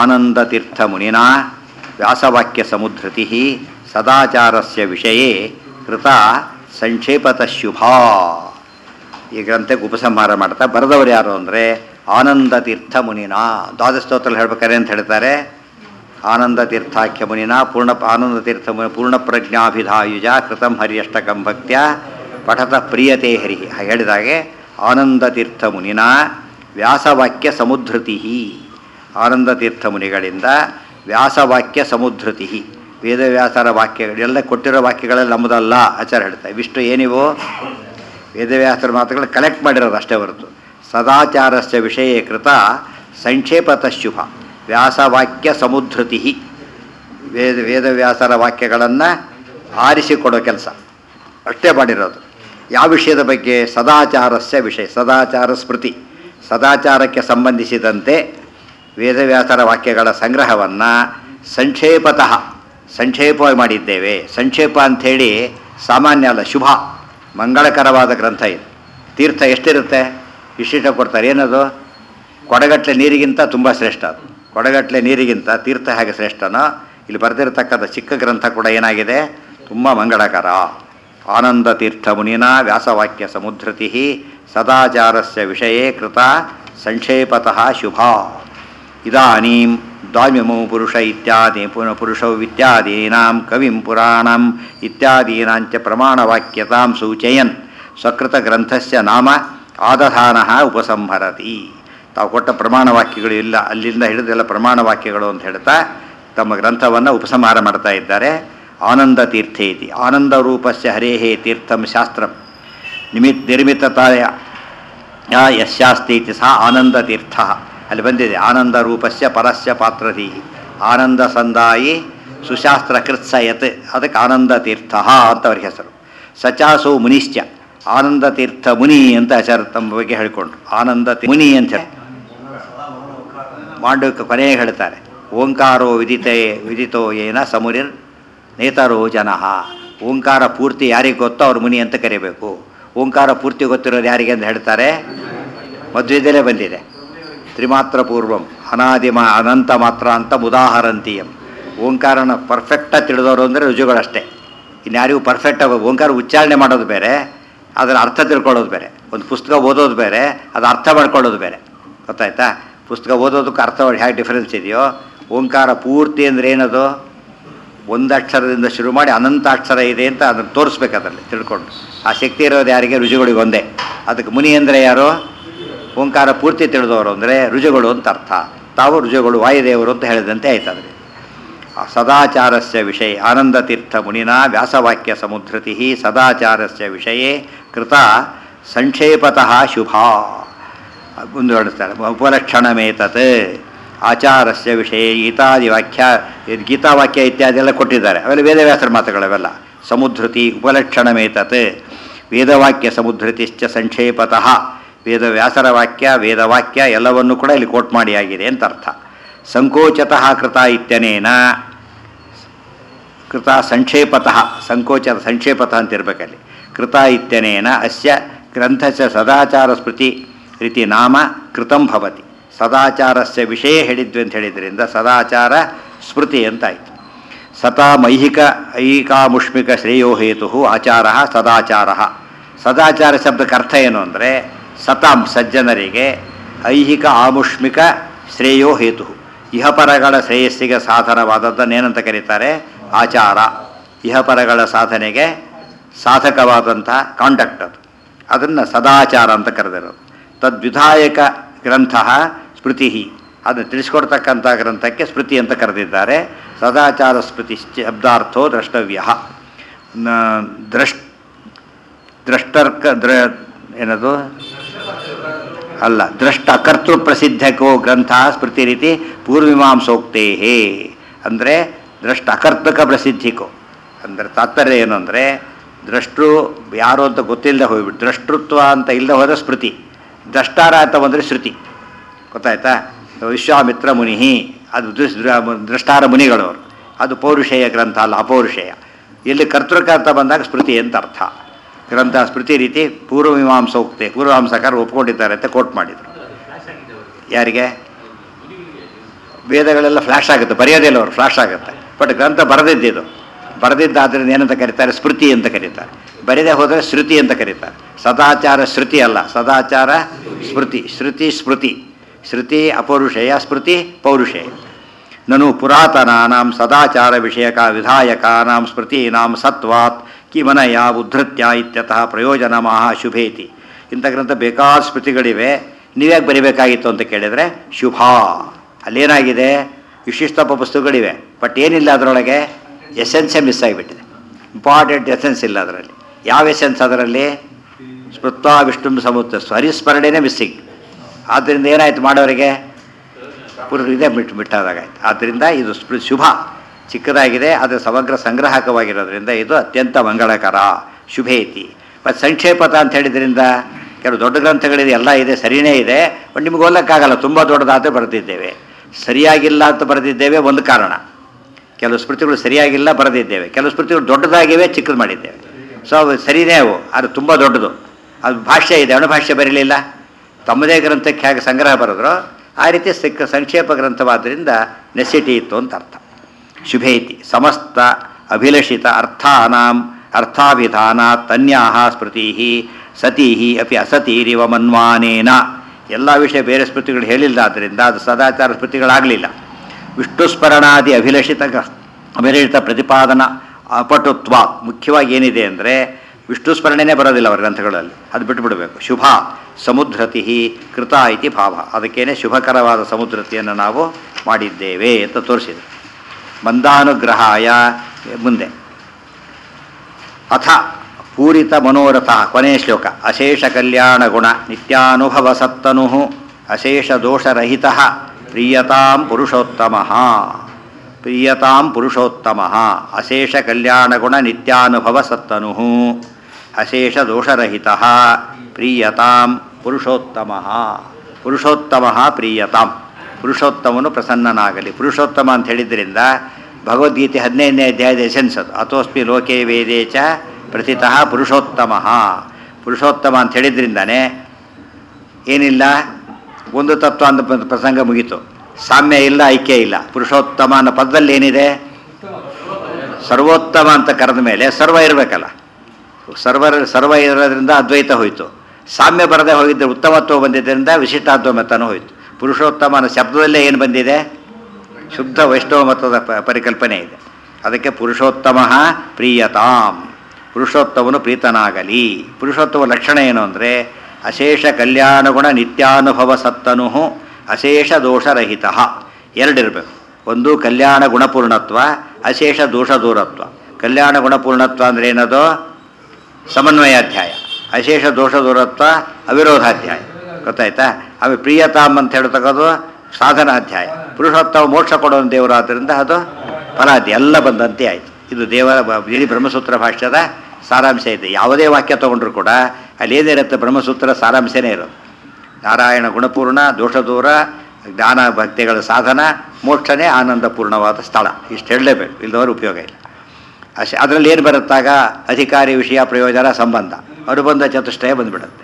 ಆನಂದತೀರ್ಥ ಮುನಿನಾ ವ್ಯಾಸವಾಕ್ಯ ಸಮುದ್ರತಿ ಸದಾಚಾರಸ್ಯ ವಿಷಯೇ ಕೃತ ಸಂಕ್ಷೇಪತ ಶುಭಾ ಈ ಗ್ರಂಥಕ್ಕೆ ಉಪಸಂಹಾರ ಮಾಡ್ತಾ ಬರೆದವರು ಯಾರು ಅಂದರೆ ಆನಂದ ತೀರ್ಥ ಮುನಿನಾ ದ್ವಾದಶ ಸ್ತೋತ್ರ ಹೇಳ್ಬೇಕಾರೆ ಅಂತ ಹೇಳ್ತಾರೆ ಆನಂದ ತೀರ್ಥಾಖ್ಯ ಮುನಿನ ಪೂರ್ಣ ಆನಂದ ತೀರ್ಥ ಮುನಿ ಪೂರ್ಣ ಪ್ರಜ್ಞಾಭಿಧಾಯುಜ ಕೃತಂ ಹರಿಯಷ್ಟಕಂ ಭಕ್ತ್ಯ ಪಠತ ಪ್ರಿಯತೆ ಹರಿ ಹಾಗೆ ಹೇಳಿದಾಗೆ ಆನಂದ ತೀರ್ಥ ಮುನಿನ ವ್ಯಾಸವಾಕ್ಯ ಸಮುದ್ರತಿ ಆನಂದ ತೀರ್ಥ ಮುನಿಗಳಿಂದ ವ್ಯಾಸವಾಕ್ಯ ಸಮುದ್ರತಿ ವೇದವ್ಯಾಸರ ವಾಕ್ಯಗಳು ಎಲ್ಲ ಕೊಟ್ಟಿರೋ ವಾಕ್ಯಗಳೆಲ್ಲ ನಮ್ಮದಲ್ಲ ಆಚಾರ ಹೇಳ್ತಾರೆ ಇವಿಷ್ಟು ಏನಿವು ವೇದವ್ಯಾಸರ ಮಾತುಗಳು ಕಲೆಕ್ಟ್ ಮಾಡಿರೋದು ಅಷ್ಟೇ ಹೊರತು ಸದಾಚಾರಸ್ಯ ವಿಷಯ ಕೃತ ಸಂಕ್ಷೇಪತ ಶುಭ ವ್ಯಾಸವಾಕ್ಯ ಸಮುದ್ರತಿ ವೇದ ವೇದವ್ಯಾಸರ ವಾಕ್ಯಗಳನ್ನು ಆರಿಸಿಕೊಡೋ ಕೆಲಸ ಅಷ್ಟೇ ಮಾಡಿರೋದು ಯಾವ ವಿಷಯದ ಬಗ್ಗೆ ಸದಾಚಾರಸ್ಯ ವಿಷಯ ಸದಾಚಾರ ಸ್ಮೃತಿ ಸದಾಚಾರಕ್ಕೆ ಸಂಬಂಧಿಸಿದಂತೆ ವೇದವ್ಯಾಸರ ವಾಕ್ಯಗಳ ಸಂಗ್ರಹವನ್ನು ಸಂಕ್ಷೇಪತಃ ಸಂಕ್ಷೇಪ ಮಾಡಿದ್ದೇವೆ ಸಂಕ್ಷೇಪ ಅಂಥೇಳಿ ಸಾಮಾನ್ಯ ಅಲ್ಲ ಶುಭ ಮಂಗಳಕರವಾದ ಗ್ರಂಥ ಇದು ತೀರ್ಥ ಎಷ್ಟಿರುತ್ತೆ ವಿಶಿಷ್ಟ ಕೊಡ್ತಾರೆ ಏನದು ಕೊಡಗಟ್ಲೆ ನೀರಿಗಿಂತ ತುಂಬ ಶ್ರೇಷ್ಠ ಅದು ಕೊಡಗಟ್ಲೆ ನೀರಿಗಿಂತ ತೀರ್ಥ ಹೇಗೆ ಶ್ರೇಷ್ಠನೋ ಇಲ್ಲಿ ಬರೆದಿರತಕ್ಕಂಥ ಚಿಕ್ಕ ಗ್ರಂಥ ಕೂಡ ಏನಾಗಿದೆ ತುಂಬ ಮಂಗಳಕರ ಆನಂದ ತೀರ್ಥ ಮುನಿನ ವ್ಯಾಸವಾಕ್ಯ ಸಮುದ್ರತಿ ಸದಾಚಾರಸ್ಯ ವಿಷಯೇ ಕೃತ ಸಂಕ್ಷೇಪತಃ ಶುಭ ಇದಾನೀಂ ದ್ವಾಮ್ಯಮೋ ಪುರುಷ ಇತ್ಯಾದಿ ಪುನಃ ಪುರುಷೌ ಇತ್ಯಾದೀನಾಂ ಕವಿಂ ಪುರಾಣಂ ಇತ್ಯಾದೀನಾಂಚ ಪ್ರಮಾಣವಾಕ್ಯತಾಂ ಸೂಚಯನ್ ಸ್ವಕೃತ ಗ್ರಂಥಸ್ಯ ನಾಮ ಆದಧಾನಃ ಉಪಸಂಹರತಿ ತಾವು ಕೊಟ್ಟ ಪ್ರಮಾಣ ವಾಕ್ಯಗಳು ಇಲ್ಲ ಅಲ್ಲಿಂದ ಹಿಡಿದೆಲ್ಲ ಪ್ರಮಾಣ ವಾಕ್ಯಗಳು ಅಂತ ಹೇಳ್ತಾ ತಮ್ಮ ಗ್ರಂಥವನ್ನು ಉಪಸಂಹಾರ ಮಾಡ್ತಾ ಇದ್ದಾರೆ ಆನಂದ ತೀರ್ಥೇತಿ ಆನಂದ ರೂಪಸ್ಯ ಹರೇಹೇ ತೀರ್ಥಂ ಶಾಸ್ತ್ರಂ ನಿಮಿತ್ ನಿರ್ಮಿತತಾಯ ಯಶಾಸ್ತೀತಿ ಸಹ ಆನಂದ ತೀರ್ಥ ಅಲ್ಲಿ ಬಂದಿದೆ ಆನಂದ ರೂಪಸ್ಯ ಪರಸ್ಯ ಪಾತ್ರಧಿ ಆನಂದ ಸಂದಾಯಿ ಸುಶಾಸ್ತ್ರ ಕೃತ್ಸಯತ್ ಅದಕ್ಕೆ ಆನಂದ ತೀರ್ಥ ಅಂತ ಅವ್ರ ಹೆಸರು ಸಚಾಸೋ ಮುನಿಶ್ಚ ಆನಂದ ತೀರ್ಥ ಮುನಿ ಅಂತ ಆಚಾರ ತಮ್ಮ ಬಗ್ಗೆ ಹೇಳಿಕೊಂಡ್ರು ಆನಂದ ತಿ- ಮುನಿ ಅಂತ ಹೇಳಿ ಮಾಂಡವಿಕ ಕೊನೆಗೆ ಹೇಳ್ತಾರೆ ಓಂಕಾರೋ ವಿದಿತೆ ವಿದಿತೋ ಏನ ಸಮುರಿರ್ ನೇತರೋ ಜನಃ ಓಂಕಾರ ಪೂರ್ತಿ ಯಾರಿಗೆ ಗೊತ್ತೋ ಅವ್ರು ಮುನಿ ಅಂತ ಕರಿಬೇಕು ಓಂಕಾರ ಪೂರ್ತಿ ಗೊತ್ತಿರೋರು ಯಾರಿಗೆ ಅಂತ ಹೇಳ್ತಾರೆ ಮಧ್ವದಲ್ಲೇ ಬಂದಿದೆ ತ್ರಿಮಾತ್ರ ಪೂರ್ವಂ ಅನಾದಿಮ ಅನಂತ ಮಾತ್ರ ಅಂತ ಉದಾಹರಂತೀಯಂ ಓಂಕಾರನ ಪರ್ಫೆಕ್ಟಾಗಿ ತಿಳಿದವರು ಅಂದರೆ ರುಜುಗಳಷ್ಟೇ ಇನ್ಯಾರಿಗೂ ಪರ್ಫೆಕ್ಟ್ ಓಂಕಾರ ಉಚ್ಚಾರಣೆ ಮಾಡೋದು ಬೇರೆ ಅದರ ಅರ್ಥ ತಿಳ್ಕೊಳ್ಳೋದು ಬೇರೆ ಒಂದು ಪುಸ್ತಕ ಓದೋದು ಬೇರೆ ಅದು ಅರ್ಥ ಮಾಡ್ಕೊಳ್ಳೋದು ಬೇರೆ ಗೊತ್ತಾಯ್ತಾ ಪುಸ್ತಕ ಓದೋದಕ್ಕೆ ಅರ್ಥ ಹೇಗೆ ಡಿಫರೆನ್ಸ್ ಇದೆಯೋ ಓಂಕಾರ ಪೂರ್ತಿ ಅಂದರೆ ಏನದು ಒಂದು ಅಕ್ಷರದಿಂದ ಶುರು ಮಾಡಿ ಅನಂತ ಅಕ್ಷರ ಇದೆ ಅಂತ ಅದನ್ನು ತೋರಿಸ್ಬೇಕು ಅದರಲ್ಲಿ ತಿಳ್ಕೊಂಡು ಆ ಶಕ್ತಿ ಇರೋದು ಯಾರಿಗೆ ರುಜುಗಳಿಗೆ ಒಂದೇ ಅದಕ್ಕೆ ಮುನಿ ಅಂದರೆ ಯಾರು ಓಂಕಾರ ಪೂರ್ತಿ ತಿಳಿದವರು ಅಂದರೆ ರುಜುಗಳು ಅಂತ ಅರ್ಥ ತಾವು ರುಜುಗಳು ವಾಯುದೇವರು ಅಂತ ಹೇಳಿದಂತೆ ಆಯ್ತದ್ರಿ ಸದಾಚಾರಸ್ಯ ವಿಷಯ ಆನಂದತೀರ್ಥ ಮುನಿನ ವ್ಯಾಸವಾಕ್ಯ ಸಮುದ್ರತಿ ಸದಾಚಾರಸ್ಯ ವಿಷಯೇ ಕೃತ ಸಂಕ್ಷೇಪತಃ ಶುಭ ಮುಂದುವರಿಸ್ತಾರೆ ಉಪಲಕ್ಷಣಮೇತತ್ ಆಚಾರಸ್ಯ ವಿಷಯ ಗೀತಾದಿ ವಾಕ್ಯ ಇದು ಗೀತಾವಾಕ್ಯ ಇತ್ಯಾದಿ ಎಲ್ಲ ಕೊಟ್ಟಿದ್ದಾರೆ ಅವೆಲ್ಲ ವೇದವ್ಯಾಸರ ಮಾತುಗಳವೆಲ್ಲ ಸಮುದ್ರತಿ ಉಪಲಕ್ಷಣಮೇತತ್ ವೇದವಾಕ್ಯ ಸಮುದ್ರತಿಶ್ಚ ಸಂಕ್ಷೇಪತಃ ವೇದವ್ಯಾಸರ ವಾಕ್ಯ ವೇದವಾಕ್ಯ ಎಲ್ಲವನ್ನೂ ಕೂಡ ಇಲ್ಲಿ ಕೋಟ್ ಮಾಡಿ ಆಗಿದೆ ಅಂತ ಅರ್ಥ ಸಂಕೋಚತಃ ಕೃತ ಇತ್ಯನೇನ ಕೃತ ಸಂಕ್ಷೇಪತಃ ಸಂಕೋಚ ಸಂಕ್ಷೇಪತಃ ಅಂತ ಇರಬೇಕಲ್ಲಿ ಕೃತ ಇತ್ಯನೇನ ಅಸ್ಯ ಗ್ರಂಥಸ್ಯ ಸದಾಚಾರ ಸ್ಮೃತಿ ರೀತಿ ನಾಮ ಕೃತಂ ಭವತಿ ಸದಾಚಾರಸ್ಯ ವಿಷಯ ಹೇಳಿದ್ವಿ ಅಂತ ಹೇಳಿದ್ರಿಂದ ಸದಾಚಾರ ಸ್ಮೃತಿ ಅಂತಾಯಿತು ಸತಾ ಮೈಹಿಕ ಐಹಿಕಾಮುಷ್ಮಿಕ ಶ್ರೇಯೋ ಹೇತು ಆಚಾರ ಸದಾಚಾರ ಸದಾಚಾರ ಶಬ್ದಕ್ಕೆ ಅರ್ಥ ಏನು ಅಂದರೆ ಸತಾಂ ಸಜ್ಜನರಿಗೆ ಐಹಿಕ ಆಮುಷ್ಮಿಕ ಶ್ರೇಯೋ ಹೇತು ಇಹಪರಗಳ ಶ್ರೇಯಸ್ಸಿಗೆ ಸಾಧನವಾದದ್ದನ್ನೇನಂತ ಕರೀತಾರೆ ಆಚಾರ ಇಹಪರಗಳ ಸಾಧನೆಗೆ ಸಾಧಕವಾದಂಥ ಕಾಂಡಕ್ಟ್ ಅದು ಅದನ್ನು ಸದಾಚಾರ ಅಂತ ಕರೆದಿರೋದು ತದ್ವಿಧಾಯಕ ಗ್ರಂಥ ಸ್ಮೃತಿ ಅದನ್ನು ತಿಳಿಸ್ಕೊಡ್ತಕ್ಕಂಥ ಗ್ರಂಥಕ್ಕೆ ಸ್ಮೃತಿ ಅಂತ ಕರೆದಿದ್ದಾರೆ ಸದಾಚಾರ ಸ್ಮೃತಿ ಶಬ್ದಾರ್ಥೋ ದ್ರಷ್ಟವ್ಯ ನ- ದ್ರಷ್ ದ್ರಷ್ಟರ್ಕ ದ್ರ ಏನದು ಅಲ್ಲ ದ್ರಷ್ಟ ಕರ್ತೃ ಪ್ರಸಿದ್ಧಕೋ ಗ್ರಂಥ ಸ್ಮೃತಿ ರೀತಿ ಪೂರ್ವಮೀಮಾಂಸೋಕ್ತೇ ಅಂದರೆ ದ್ರಷ್ಟ ಅಕರ್ತಕ ಪ್ರಸಿದ್ಧಿಕೋ ಅಂದರೆ ತಾತ್ಪರ್ಯ ಏನು ಅಂದರೆ ದ್ರಷ್ಟೃ ಯಾರು ಅಂತ ಗೊತ್ತಿಲ್ಲದೆ ಹೋಗ್ಬಿಟ್ಟು ದ್ರಷ್ಟೃತ್ವ ಅಂತ ಇಲ್ಲದೆ ಹೋದರೆ ಸ್ಮೃತಿ ದ್ರಷ್ಟಾರ ಅಂತ ಬಂದರೆ ಶ್ರುತಿ ಗೊತ್ತಾಯ್ತಾ ವಿಶ್ವಾಮಿತ್ರ ಮುನಿ ಅದು ದೃಶ್ ದ್ರಷ್ಟಾರ ಮುನಿಗಳವರು ಅದು ಪೌರುಷೇಯ ಗ್ರಂಥ ಅಲ್ಲ ಅಪೌರುಷೇಯ ಇಲ್ಲಿ ಕರ್ತೃಕ ಅಂತ ಬಂದಾಗ ಸ್ಮೃತಿ ಅಂತ ಅರ್ಥ ಗ್ರಂಥ ಸ್ಮೃತಿ ರೀತಿ ಪೂರ್ವಮೀಮಾಂಸೋಕ್ತೆ ಪೂರ್ವಮೀಮಾಂಸಕರು ಒಪ್ಕೊಂಡಿದ್ದಾರೆ ಅಂತ ಕೋಟ್ ಮಾಡಿದರು ಯಾರಿಗೆ ವೇದಗಳೆಲ್ಲ ಫ್ಲ್ಯಾಶ್ ಆಗುತ್ತೆ ಬರೆಯೋದಿಲ್ಲ ಅವರು ಫ್ಲಾಶ್ ಆಗುತ್ತೆ ಬಟ್ ಗ್ರಂಥ ಬರೆದಿದ್ದಿದು ಬರೆದಿದ್ದಾದ್ರಿಂದ ಏನಂತ ಕರೀತಾರೆ ಸ್ಮೃತಿ ಅಂತ ಕರೀತಾರೆ ಬರೆದೇ ಹೋದರೆ ಶ್ರುತಿ ಅಂತ ಕರೀತಾರೆ ಸದಾಚಾರ ಶ್ರುತಿ ಅಲ್ಲ ಸದಾಚಾರ ಸ್ಮೃತಿ ಶ್ರುತಿ ಸ್ಮೃತಿ ಶ್ರುತಿ ಅಪೌರುಷೇಯ ಸ್ಮೃತಿ ಪೌರುಷೇಯ ನನು ಪುರಾತನಾನಾಂ ಸದಾಚಾರ ವಿಷಯಕ ವಿಧಾಯಕಾನಾಂ ಸ್ಮೃತೀನಾಂ ಸತ್ವಾತ್ ಕಿಮನಯ ಉದ್ಧತ್ಯ ಇತ್ಯತಃ ಪ್ರಯೋಜನ ಮಹಾ ಶುಭೇತಿ ಇಂಥ ಗ್ರಂಥ ಬೇಕಾದ ಸ್ಮೃತಿಗಳಿವೆ ನೀವ್ಯಾಕೆ ಬರಿಬೇಕಾಗಿತ್ತು ಅಂತ ಕೇಳಿದರೆ ಶುಭ ಅಲ್ಲೇನಾಗಿದೆ ವಿಶಿಷ್ಟಪ ಪುಸ್ತಕಗಳಿವೆ ಬಟ್ ಏನಿಲ್ಲ ಅದರೊಳಗೆ ಎಸೆನ್ಸೇ ಮಿಸ್ ಆಗಿಬಿಟ್ಟಿದೆ ಇಂಪಾರ್ಟೆಂಟ್ ಎಸೆನ್ಸ್ ಇಲ್ಲ ಅದರಲ್ಲಿ ಯಾವ ಎಸೆನ್ಸ್ ಅದರಲ್ಲಿ ಸ್ಮೃತ್ವಾ ವಿಷ್ಣು ಸಮುದ್ರ ಹರಿಸ್ಮರಣೆನೇ ಮಿಸ್ಸಿಂಗ್ ಆದ್ದರಿಂದ ಏನಾಯ್ತು ಮಾಡೋರಿಗೆ ಪುರ್ ಇದೇ ಬಿಟ್ಟು ಬಿಟ್ಟಾದಾಗಾಯ್ತು ಆದ್ದರಿಂದ ಇದು ಸ್ಮೃ- ಶುಭ ಚಿಕ್ಕದಾಗಿದೆ ಅದು ಸಮಗ್ರ ಸಂಗ್ರಾಹಕವಾಗಿರೋದ್ರಿಂದ ಇದು ಅತ್ಯಂತ ಮಂಗಳಕರ ಶುಭೇತಿ ಮತ್ತು ಸಂಕ್ಷೇಪತ ಅಂತ ಹೇಳಿದ್ರಿಂದ ಕೆಲವು ದೊಡ್ಡ ಗ್ರಂಥಗಳಿದೆ ಎಲ್ಲ ಇದೆ ಸರಿಯೇ ಇದೆ ಬಟ್ ನಿಮ್ಗೆ ಓದಕ್ಕಾಗಲ್ಲ ತುಂಬ ದೊಡ್ಡದಾದ್ರೆ ಬರೆದಿದ್ದೇವೆ ಸರಿಯಾಗಿಲ್ಲ ಅಂತ ಬರೆದಿದ್ದೇವೆ ಒಂದು ಕಾರಣ ಕೆಲವು ಸ್ಮೃತಿಗಳು ಸರಿಯಾಗಿಲ್ಲ ಬರೆದಿದ್ದೇವೆ ಕೆಲವು ಸ್ಮೃತಿಗಳು ದೊಡ್ಡದಾಗಿವೆ ಚಿಕ್ಕದು ಮಾಡಿದ್ದೇವೆ ಸೊ ಅವು ಸರಿನೇ ಅವು ಅದು ತುಂಬ ದೊಡ್ಡದು ಅದು ಭಾಷ್ಯ ಇದೆ ಅಣುಭಾಷ್ಯ ಬರೀಲಿಲ್ಲ ತಮ್ಮದೇ ಗ್ರಂಥಕ್ಕೆ ಹೇಗೆ ಸಂಗ್ರಹ ಬರೆದ್ರು ಆ ರೀತಿ ಸಿಕ್ಕ ಸಂಕ್ಷೇಪ ಗ್ರಂಥವಾದ್ದರಿಂದ ನೆಸಿಟಿ ಇತ್ತು ಅಂತ ಅರ್ಥ ಶುಭೇತಿ ಸಮಸ್ತ ಅಭಿಲಷಿತ ಅರ್ಥಾನಾಂ ಅರ್ಥಾಭಿಧಾನ ತನ್ಯಾಹ ಸ್ಮೃತಿ ಸತೀ ಅಪಿ ಅಸತೀರಿವ ಮನ್ವಾನೇನ ಎಲ್ಲ ವಿಷಯ ಬೇರೆ ಸ್ಮೃತಿಗಳು ಹೇಳಿಲ್ಲದಾದ್ದರಿಂದ ಅದು ಸದಾಚಾರ ಸ್ಮೃತಿಗಳಾಗಲಿಲ್ಲ ವಿಷ್ಣು ಸ್ಮರಣಾದಿ ಅಭಿಲಷಿತ ಗ- ಅಭಿಲಷಿತ ಪ್ರತಿಪಾದನ ಅಪಟುತ್ವ ಮುಖ್ಯವಾಗಿ ಏನಿದೆ ಅಂದರೆ ವಿಷ್ಣು ಸ್ಮರಣೆನೇ ಬರೋದಿಲ್ಲ ಅವರ ಗ್ರಂಥಗಳಲ್ಲಿ ಅದು ಬಿಟ್ಟುಬಿಡಬೇಕು ಶುಭ ಸಮುದ್ರತಿ ಕೃತ ಇತಿ ಭಾವ ಅದಕ್ಕೇನೆ ಶುಭಕರವಾದ ಸಮುದ್ರತಿಯನ್ನು ನಾವು ಮಾಡಿದ್ದೇವೆ ಅಂತ ತೋರಿಸಿದೆ ಮಂದಾನುಗ್ರಹಾಯ ಮುಂದೆ ಅಥ ಪೂರಿತ ಮನೋರಥ ಕೊನೆಯ ಶ್ಲೋಕ ಅಶೇಷ ಕಲ್ಯಾಣ ಗುಣ ನಿತ್ಯಾನುಭವ ಸತ್ತನು ಅಶೇಷ ದೋಷರಹಿತ ಪ್ರಿಯತಾಂ ಪುರುಷೋತ್ತಮ ಪ್ರಿಯತಾಂ ಪುರುಷೋತ್ತಮ ಅಶೇಷ ಕಲ್ಯಾಣ ಗುಣ ನಿತ್ಯಾನುಭವ ಸತ್ತನು ಅಶೇಷ ದೋಷರಹಿತ ಪ್ರಿಯತಾಂ ಪುರುಷೋತ್ತಮ ಪುರುಷೋತ್ತಮ ಪ್ರಿಯತಾಂ ಪುರುಷೋತ್ತಮನು ಪ್ರಸನ್ನನಾಗಲಿ ಪುರುಷೋತ್ತಮ ಅಂತ ಹೇಳಿದ್ರಿಂದ ಭಗವದ್ಗೀತೆ ಹದಿನೈದನೇ ಅಧ್ಯಾಯದ ಎಸೆನ್ಸ್ ಅದು ಅಥೋಸ್ಮಿ ಲೋಕೆ ವೇದೇ ಚ ಪ್ರಥಿತಃ ಪುರುಷೋತ್ತಮ ಪುರುಷೋತ್ತಮ ಅಂತ ಹೇಳಿದ್ರಿಂದಾನೇ ಏನಿಲ್ಲ ಒಂದು ತತ್ವ ಅಂತ ಪ್ರ- ಪ್ರಸಂಗ ಮುಗೀತು ಸಾಮ್ಯ ಇಲ್ಲ ಐಕ್ಯ ಇಲ್ಲ ಪುರುಷೋತ್ತಮ ಅನ್ನೋ ಪದದಲ್ಲಿ ಏನಿದೆ ಸರ್ವೋತ್ತಮ ಅಂತ ಕರೆದ ಮೇಲೆ ಸರ್ವ ಇರಬೇಕಲ್ಲ ಸರ್ವ ಸರ್ವ ಇರೋದ್ರಿಂದ ಅದ್ವೈತ ಹೋಯಿತು ಸಾಮ್ಯ ಬರದೆ ಹೋಗಿದ್ದರೆ ಉತ್ತಮತ್ವ ಬಂದಿದ್ದರಿಂದ ವಿಶಿಷ್ಟಾದ್ವೈತನೂ ಹೋಯಿತು ಪುರುಷೋತ್ತಮ ಅನ್ನೋ ಶಬ್ದದಲ್ಲೇ ಏನು ಬಂದಿದೆ ಶುದ್ಧ ವೈಷ್ಣವ ಮತದ ಪ- ಪರಿಕಲ್ಪನೆ ಇದೆ ಅದಕ್ಕೆ ಪುರುಷೋತ್ತಮ ಪ್ರಿಯತಾಂ ಪುರುಷೋತ್ತಮನು ಪ್ರೀತನಾಗಲಿ ಪುರುಷೋತ್ತಮ ಲಕ್ಷಣ ಏನು ಅಂದರೆ ಅಶೇಷ ಕಲ್ಯಾಣ ಗುಣ ನಿತ್ಯಾನುಭವ ಸತ್ತನು ಅಶೇಷ ದೋಷರಹಿತ ಎರಡಿರಬೇಕು ಒಂದು ಕಲ್ಯಾಣ ಗುಣಪೂರ್ಣತ್ವ ಅಶೇಷ ದೋಷ ದೂರತ್ವ ಕಲ್ಯಾಣ ಗುಣಪೂರ್ಣತ್ವ ಅಂದರೆ ಏನದು ಸಮನ್ವಯಾಧ್ಯಾಯ ಅಶೇಷ ದೋಷ ದೂರತ್ವ ಅವಿರೋಧಾಧ್ಯಾಯ ಗೊತ್ತಾಯ್ತಾ ಆಮೇಲೆ ಪ್ರಿಯತಾಮ್ ಅಂತ ಹೇಳ್ತಕ್ಕದು ಸಾಧನಾಧ್ಯಾಯ ಪುರುಷೋತ್ತಮ ಮೋಕ್ಷ ಕೊಡೋನು ದೇವರು ಆದ್ದರಿಂದ ಅದು ಫಲಾಧ್ಯ ಎಲ್ಲ ಬಂದಂತೆ ಆಯಿತು ಇದು ದೇವರ ಬ- ಇಡೀ ಬ್ರಹ್ಮಸೂತ್ರ ಭಾಷ್ಯದ ಸಾರಾಂಶ ಇದೆ ಯಾವುದೇ ವಾಕ್ಯ ತೊಗೊಂಡ್ರು ಕೂಡ ಅಲ್ಲಿ ಏನಿರುತ್ತೆ ಬ್ರಹ್ಮಸೂತ್ರ ಸಾರಾಂಶನೇ ಇರೋದು ನಾರಾಯಣ ಗುಣಪೂರ್ಣ ದೋಷದೂರ ಜ್ಞಾನ ಭಕ್ತಿಗಳ ಸಾಧನ ಮೋಕ್ಷನೇ ಆನಂದಪೂರ್ಣವಾದ ಸ್ಥಳ ಇಷ್ಟು ಹೇಳಲೇಬೇಕು ಇಲ್ಲದವರು ಉಪಯೋಗ ಇಲ್ಲ ಅಷ್ಟೇ ಅದರಲ್ಲಿ ಏನು ಬರುತ್ತಾಗ ಅಧಿಕಾರಿ ವಿಷಯ ಪ್ರಯೋಜನ ಸಂಬಂಧ ಅನುಬಂಧ ಚತುಷ್ಟಯ ಬಂದ್ಬಿಡುತ್ತೆ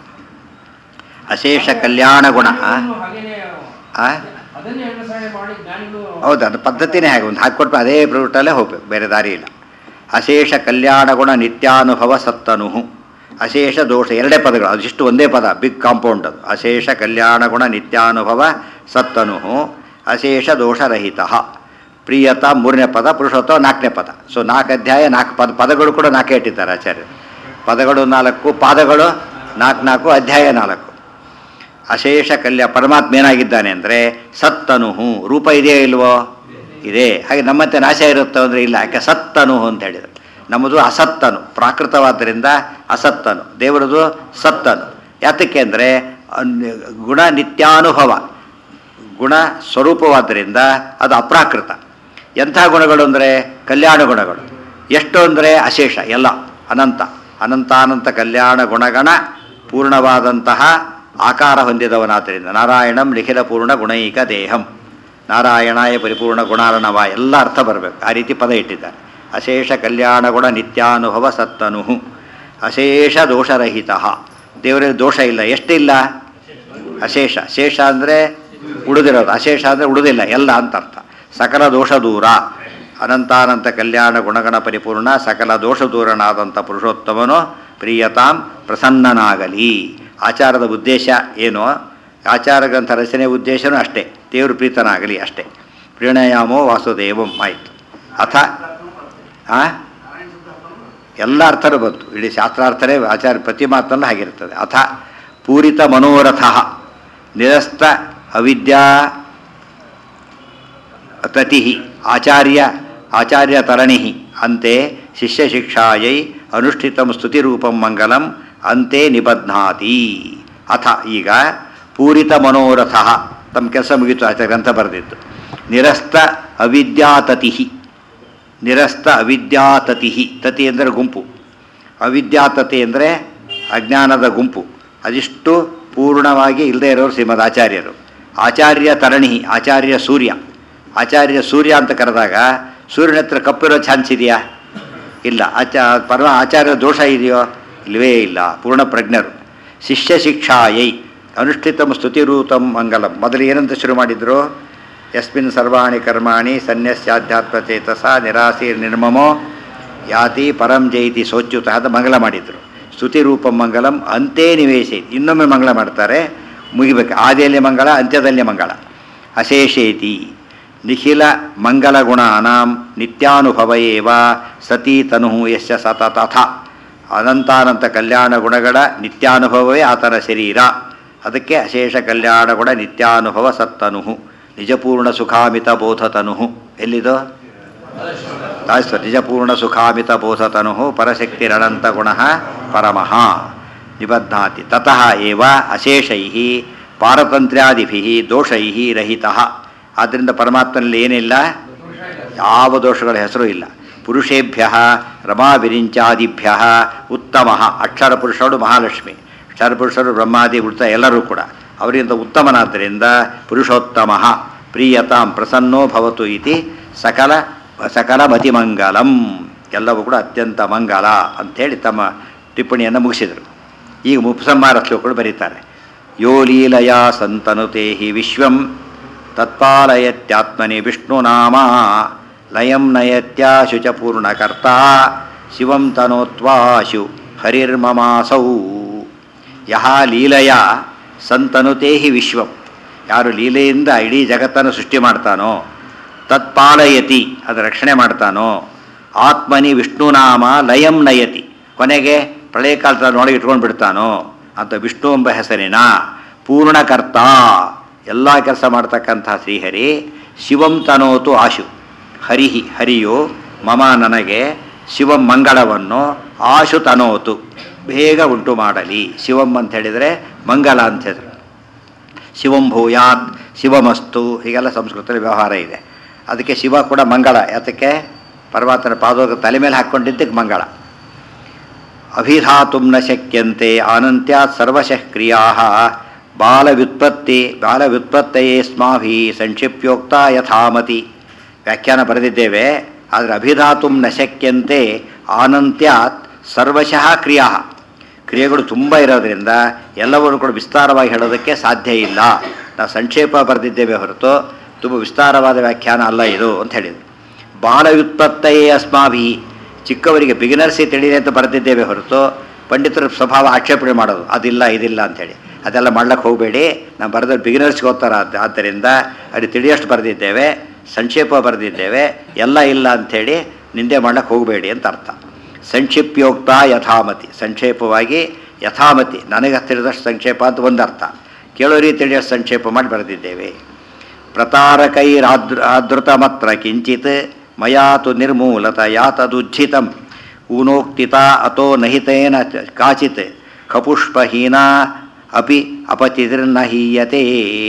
ಅಶೇಷ ಕಲ್ಯಾಣ ಗುಣ ಆ? ಹಾಗೇನೆ ಆ? ಅದನ್ನೇ ಅನುಸರಣೆ ಮಾಡಿ ಜ್ಞಾನಿಗಳು ಹೌದು ಅದು ಪದ್ಧತಿನೇ ಹಾಗೆ ಒಂದು ಹಾಕಿಕೊಟ್ಟು ಅದೇ ರೂಟಲ್ಲೇ ಹೋಗ್ಬೇಕು ಬೇರೆ ದಾರಿ ಇಲ್ಲ ಅಶೇಷ ಕಲ್ಯಾಣ ಗುಣ ನಿತ್ಯಾನುಭವ ಸತ್ತನು ಅಶೇಷ ದೋಷ ಎರಡೇ ಪದಗಳು ಅದಿಷ್ಟು ಒಂದೇ ಪದ ಬಿಗ್ ಕಾಂಪೌಂಡ್ ಅದು ಅಶೇಷ ಕಲ್ಯಾಣ ಗುಣ ನಿತ್ಯಾನುಭವ ಸತ್ತನು ಅಶೇಷ ದೋಷರಹಿತ ಪ್ರಿಯತ ಮೂರನೇ ಪದ ಪುರುಷೋತ್ತಮ ನಾಲ್ಕನೇ ಪದ ಸೊ ನಾಲ್ಕು ಅಧ್ಯಾಯ ನಾಲ್ಕು ಪದ ಪದಗಳು ಕೂಡ ನಾಲ್ಕೇ ಇಟ್ಟಿದ್ದಾರೆ ಆಚಾರ್ಯರು ಪದಗಳು ನಾಲ್ಕು ಪಾದಗಳು ನಾಲ್ಕು ನಾಲ್ಕು ಅಧ್ಯಾಯ ನಾಲ್ಕು ಅಶೇಷ ಕಲ್ಯ ಪರಮಾತ್ಮ ಏನಾಗಿದ್ದಾನೆ ಅಂದರೆ ಸತ್ತನು ರೂಪ ಇದೆಯೋ ಇಲ್ವೋ ಇದೆ ಹಾಗೆ ನಮ್ಮಂತೆ ನಾಶ ಇರುತ್ತೋ ಅಂದರೆ ಇಲ್ಲ ಯಾಕೆ ಸತ್ತನು ಅಂತ ಹೇಳಿದರು ನಮ್ಮದು ಅಸತ್ತನು ಪ್ರಾಕೃತವಾದ್ದರಿಂದ ಅಸತ್ತನು ದೇವರದು ಸತ್ತನು ಯಾತಕ್ಕೆ ಅಂದರೆ ಗುಣ ನಿತ್ಯಾನುಭವ ಗುಣ ಸ್ವರೂಪವಾದ್ದರಿಂದ ಅದು ಅಪ್ರಾಕೃತ ಎಂಥ ಗುಣಗಳು ಅಂದರೆ ಕಲ್ಯಾಣ ಗುಣಗಳು ಎಷ್ಟು ಅಂದರೆ ಅಶೇಷ ಎಲ್ಲ ಅನಂತ ಅನಂತಾನಂತ ಕಲ್ಯಾಣ ಗುಣಗಣ ಪೂರ್ಣವಾದಂತಹ ಆಕಾರ ಹೊಂದಿದವನಾದ್ದರಿಂದ ನಾರಾಯಣಂ ನಿಖಿಲ ಪೂರ್ಣ ಗುಣೈಕ ದೇಹಂ ನಾರಾಯಣಾಯ ಪರಿಪೂರ್ಣ ಗುಣಾರ್ಣವ ಎಲ್ಲ ಅರ್ಥ ಬರಬೇಕು ಆ ರೀತಿ ಪದ ಇಟ್ಟಿದ್ದಾರೆ ಅಶೇಷ ಕಲ್ಯಾಣ ಗುಣ ನಿತ್ಯಾನುಭವ ಸತ್ತನು ಅಶೇಷ ದೋಷರಹಿತ ದೇವರಲ್ಲಿ ದೋಷ ಇಲ್ಲ ಎಷ್ಟಿಲ್ಲ ಅಶೇಷ ಶೇಷ ಅಂದರೆ ಉಳಿದಿರೋದು ಅಶೇಷ ಅಂದರೆ ಉಳಿದಿಲ್ಲ ಎಲ್ಲ ಅಂತ ಅರ್ಥ ಸಕಲ ದೋಷ ದೂರ ಅನಂತಾನಂತ ಕಲ್ಯಾಣ ಗುಣಗಣ ಪರಿಪೂರ್ಣ ಸಕಲ ದೋಷ ದೂರನಾದಂಥ ಪುರುಷೋತ್ತಮನು ಪ್ರಿಯತಾಂ ಪ್ರಸನ್ನನಾಗಲಿ ಆಚಾರದ ಉದ್ದೇಶ ಏನು ಆಚಾರ ಗ್ರಂಥ ರಚನೆ ಉದ್ದೇಶನೂ ಅಷ್ಟೇ ದೇವರು ಪ್ರೀತನಾಗಲಿ ಅಷ್ಟೇ ಪ್ರಣಯಾಮೋ ವಾಸುದೇವಂ ಆಯಿತು ಅಥ ಆ ಎಲ್ಲ ಅರ್ಥನೂ ಬಂತು ಇಡೀ ಶಾಸ್ತ್ರಾರ್ಥನೇ ಆಚಾರ್ಯ ಪ್ರತಿ ಮಾತನ್ನು ಹಾಗಿರ್ತದೆ ಅಥ ಪೂರಿತ ಮನೋರಥ ನಿರಸ್ತ ಅವಿದ್ಯಾ ತತಿ ಆಚಾರ್ಯ ಆಚಾರ್ಯ ತರಣಿ ಅಂತೆ ಶಿಷ್ಯ ಶಿಕ್ಷಾಯೈ ಅನುಷ್ಠಿತಂ ಸ್ತುತಿರೂಪಂ ಮಂಗಲಂ ಅಂತೆ ನಿಬಧ್ನಾತಿ ಅಥ ಈಗ ಪೂರಿತ ಮನೋರಥ ತಮ್ಮ ಕೆಲಸ ಮುಗಿತು ಆಚಾರ್ಯ ಗ್ರಂಥ ಬರೆದಿತ್ತು ನಿರಸ್ತ ಅವಿದ್ಯಾತತಿ ನಿರಸ್ತ ಅವಿದ್ಯಾತತಿ ತತಿ ಅಂದರೆ ಗುಂಪು ಅವಿದ್ಯಾತತಿ ಅಂದರೆ ಅಜ್ಞಾನದ ಗುಂಪು ಅದಿಷ್ಟು ಪೂರ್ಣವಾಗಿ ಇಲ್ಲದೆ ಇರೋರು ಶ್ರೀಮದ್ ಆಚಾರ್ಯರು ಆಚಾರ್ಯ ತರಣಿ ಆಚಾರ್ಯ ಸೂರ್ಯ ಆಚಾರ್ಯ ಸೂರ್ಯ ಅಂತ ಕರೆದಾಗ ಸೂರ್ಯನ ಹತ್ರ ಕಪ್ಪಿರೋ ಚಾನ್ಸ್ ಇದೆಯಾ ಇಲ್ಲ ಆಚಾ ಪರಮ ಆಚಾರ್ಯ ದೋಷ ಇದೆಯೋ ಇಲ್ಲವೇ ಇಲ್ಲ ಪೂರ್ಣ ಪ್ರಜ್ಞರು ಶಿಷ್ಯ ಶಿಕ್ಷಾಯೈ ಅನುಷ್ಠಿತಂ ಸ್ತುತಿರೂತಂ ಮಂಗಲಂ ಮೊದಲು ಏನಂತ ಶುರು ಮಾಡಿದ್ರು ಯಸ್ಮಿನ್ ಸರ್ವಾಣಿ ಕರ್ಮಾಣಿ ಸನ್ಯಸ್ಯಾಧ್ಯಾತ್ಮಚೇತಸ ನಿರಾಸಿ ನಿರ್ಮಮೋ ಯಾತಿ ಪರಂ ಜೈತಿ ಸೋಚ್ಯುತ ಅಂತ ಮಂಗಲ ಮಾಡಿದ್ರು ಸ್ತುತಿರೂಪಂ ಮಂಗಲಂ ಅಂತೇ ನಿವೇಶಿ ಇನ್ನೊಮ್ಮೆ ಮಂಗಳ ಮಾಡ್ತಾರೆ ಮುಗಿಬೇಕು ಆದಿಯಲ್ಲಿ ಮಂಗಳ ಅಂತ್ಯದಲ್ಲಿ ಮಂಗಳ ಅಶೇಷೇತಿ ನಿಖಿಲ ಮಂಗಲಗುಣಾನಾಂ ನಿತ್ಯಾನುಭವ ಏವ ಸತಿ ತನು ಯಶ ಸತತಥ ಅನಂತಾನಂತ ಕಲ್ಯಾಣ ಗುಣಗಳ ನಿತ್ಯಾನುಭವವೇ ಆತನ ಶರೀರ ಅದಕ್ಕೆ ಅಶೇಷ ಕಲ್ಯಾಣ ಗುಣ ನಿತ್ಯಾನುಭವ ಸತ್ತನು ನಿಜಪೂರ್ಣ ಸುಖಾಮಿತ ಬೋಧತನು ಎಲ್ಲಿದು ತಾಯಿಸ್ವ ನಿಜಪೂರ್ಣ ಸುಖಾಮಿತ ಬೋಧತನು ಪರಶಕ್ತಿರನಂತ ಗುಣ ಪರಮಃ ನಿಬಧ್ನಾತಿ ತತಃ ಏವ ಅಶೇಷೈ ಪಾರತಂತ್ರ್ಯಾದಿಭಿ ದೋಷೈ ರಹಿತಃ ಆದ್ದರಿಂದ ಪರಮಾತ್ಮನಲ್ಲಿ ಏನಿಲ್ಲ ಯಾವ ದೋಷಗಳ ಹೆಸರು ಇಲ್ಲ ಪುರುಷೇಭ್ಯ ರಮಾವಿರಿಂಚಾದಿಭ್ಯ ಉತ್ತಮ ಅಕ್ಷರ ಪುರುಷರು ಮಹಾಲಕ್ಷ್ಮಿ ಅಕ್ಷರ ಪುರುಷರು ಬ್ರಹ್ಮಾದಿ ಉಳಿತ ಎಲ್ಲರೂ ಕೂಡ ಅವರಿಂದ ಉತ್ತಮನಾದ್ದರಿಂದ ಪುರುಷೋತ್ತಮ ಪ್ರಿಯತಾಂ ಪ್ರಸನ್ನೋ ಭವತು ಇತಿ ಸಕಲ ಸಕಲ ಮತಿಮಂಗಲಂ ಎಲ್ಲವೂ ಕೂಡ ಅತ್ಯಂತ ಮಂಗಲ ಅಂಥೇಳಿ ತಮ್ಮ ಟಿಪ್ಪಣಿಯನ್ನು ಮುಗಿಸಿದರು ಈಗ ಉಪಸಂಹಾರ ಶ್ಲೋಕಗಳು ಬರೀತಾರೆ ಯೋ ಲೀಲಯ ಸಂತನುತೆ ಹಿ ವಿಶ್ವಂ ತತ್ಪಾಲಯತ್ಯಾತ್ಮನಿ ವಿಷ್ಣುನಾಮ ಲಯಂ ನಯತ್ಯಾಶು ಚ ಪೂರ್ಣಕರ್ತ ಶಿವಂ ತನೋತ್ವಾಶು ಹರಿರ್ಮಮಾಸೌ ಯಹ ಲೀಲೆಯ ಸಂತನುತೆ ಹಿ ವಿಶ್ವಂ ಯಾರು ಲೀಲೆಯಿಂದ ಇಡೀ ಜಗತ್ತನ್ನು ಸೃಷ್ಟಿ ಮಾಡ್ತಾನೋ ತತ್ಪಾಲಯತಿ ಅದು ರಕ್ಷಣೆ ಮಾಡ್ತಾನೋ ಆತ್ಮನಿ ವಿಷ್ಣುನಾಮ ಲಯಂ ನಯತಿ ಕೊನೆಗೆ ಪ್ರಳಯ ಕಾಲದಲ್ಲಿ ನೋಡಿ ಇಟ್ಕೊಂಡು ಬಿಡ್ತಾನೋ ಅಂತ ವಿಷ್ಣು ಎಂಬ ಹೆಸರಿನ ಪೂರ್ಣಕರ್ತ ಎಲ್ಲ ಕೆಲಸ ಮಾಡ್ತಕ್ಕಂಥ ಶ್ರೀಹರಿ ಶಿವಂ ತನೋತು ಆಶು ಹರಿಹಿ ಹರಿಯು ಮಮ ನನಗೆ ಶಿವಂ ಮಂಗಳವನ್ನು ಆಶು ತನೋತು ಬೇಗ ಉಂಟು ಮಾಡಲಿ ಶಿವಂ ಅಂತ ಹೇಳಿದರೆ ಮಂಗಳ ಅಂತ ಹೆಸರು ಶಿವಂ ಭೂಯಾತ್ ಶಿವಮಸ್ತು ಹೀಗೆಲ್ಲ ಸಂಸ್ಕೃತದಲ್ಲಿ ವ್ಯವಹಾರ ಇದೆ ಅದಕ್ಕೆ ಶಿವ ಕೂಡ ಮಂಗಳ ಯಾತಕ್ಕೆ ಪರಮಾತ್ಮನ ಪಾದೋಗ ತಲೆ ಮೇಲೆ ಹಾಕ್ಕೊಂಡಿದ್ದಕ್ಕೆ ಮಂಗಳ ಅಭಿಧಾತುಂ ನ ಶಕ್ಯಂತೆ ಅನಂತ್ಯಾತ್ ಸರ್ವಶಃ ಕ್ರಿಯಾ ಬಾಲವ್ಯುತ್ಪತ್ತಿ ಬಾಲವ್ಯುತ್ಪತ್ತಯೇ ಸ್ಮಾಭಿ ಸಂಕ್ಷಿಪ್ಯೋಕ್ತ ಯಥಾಮತಿ ವ್ಯಾಖ್ಯಾನ ಬರೆದಿದ್ದೇವೆ ಆದರೆ ಅಭಿಧಾತುಂ ನ ಶಕ್ಯಂತೆ ಆನಂತ್ಯಾತ್ ಸರ್ವಶಃ ಕ್ರಿಯಾ ಕ್ರಿಯೆಗಳು ತುಂಬ ಇರೋದರಿಂದ ಎಲ್ಲವನ್ನು ಕೂಡ ವಿಸ್ತಾರವಾಗಿ ಹೇಳೋದಕ್ಕೆ ಸಾಧ್ಯ ಇಲ್ಲ ನಾವು ಸಂಕ್ಷೇಪ ಬರೆದಿದ್ದೇವೆ ಹೊರತು ತುಂಬ ವಿಸ್ತಾರವಾದ ವ್ಯಾಖ್ಯಾನ ಅಲ್ಲ ಇದು ಅಂತ ಹೇಳಿದರು ಬಾಲವ್ಯುತ್ಪತ್ತಯೇ ಅಸ್ಮಾಭಿ ಚಿಕ್ಕವರಿಗೆ ಬಿಗಿನರ್ಸಿ ತಿಳಿದೆ ಅಂತ ಬರೆದಿದ್ದೇವೆ ಹೊರತು ಪಂಡಿತರ ಸ್ವಭಾವ ಆಕ್ಷೇಪಣೆ ಮಾಡೋದು ಅದಿಲ್ಲ ಇದಿಲ್ಲ ಅಂಥೇಳಿ ಅದೆಲ್ಲ ಮಾಡ್ಲಿಕ್ಕೆ ಹೋಗಬೇಡಿ ನಾವು ಬರೆದ ಬಿಗಿನರ್ಸ್ಗೆ ಓದ್ತಾರ ಆದ- ಆದ್ದರಿಂದ ಅದು ತಿಳಿಯಷ್ಟು ಬರೆದಿದ್ದೇವೆ ಸಂಕ್ಷೇಪ ಬರೆದಿದ್ದೇವೆ ಎಲ್ಲ ಇಲ್ಲ ಅಂಥೇಳಿ ನಿಂದೆ ಮಾಡ್ಲಿಕ್ಕೆ ಹೋಗಬೇಡಿ ಅಂತ ಅರ್ಥ ಸಂಕ್ಷಿಪ್ಯೋಕ್ತ ಯಥಾಮತಿ ಸಂಕ್ಷೇಪವಾಗಿ ಯಥಾಮತಿ ನನಗೆ ತಿಳಿದಷ್ಟು ಸಂಕ್ಷೇಪ ಅಂತ ಒಂದು ಅರ್ಥ ಕೇಳೋರಿಗೆ ತಿಳಿಯೋಷ್ಟು ಸಂಕ್ಷೇಪ ಮಾಡಿ ಬರೆದಿದ್ದೇವೆ ಪ್ರತಾರಕೈರಾದೃ ಆದೃತಮತ್ರ ಕಿಂಚಿತ್ ಮಯಾ ತು ನಿರ್ಮೂಲತ ಯಾತದುಜ್ಜಿತಂ ಊನೋಕ್ತಿತ ಅತೋ ನಹಿತೇನ ಚ- ಕಾಚಿತ್ ಖಪುಷ್ಪಹೀನಾ ಅಪಿ ಅಪಚಿತಿರ್ನ ಹೀಯತೆ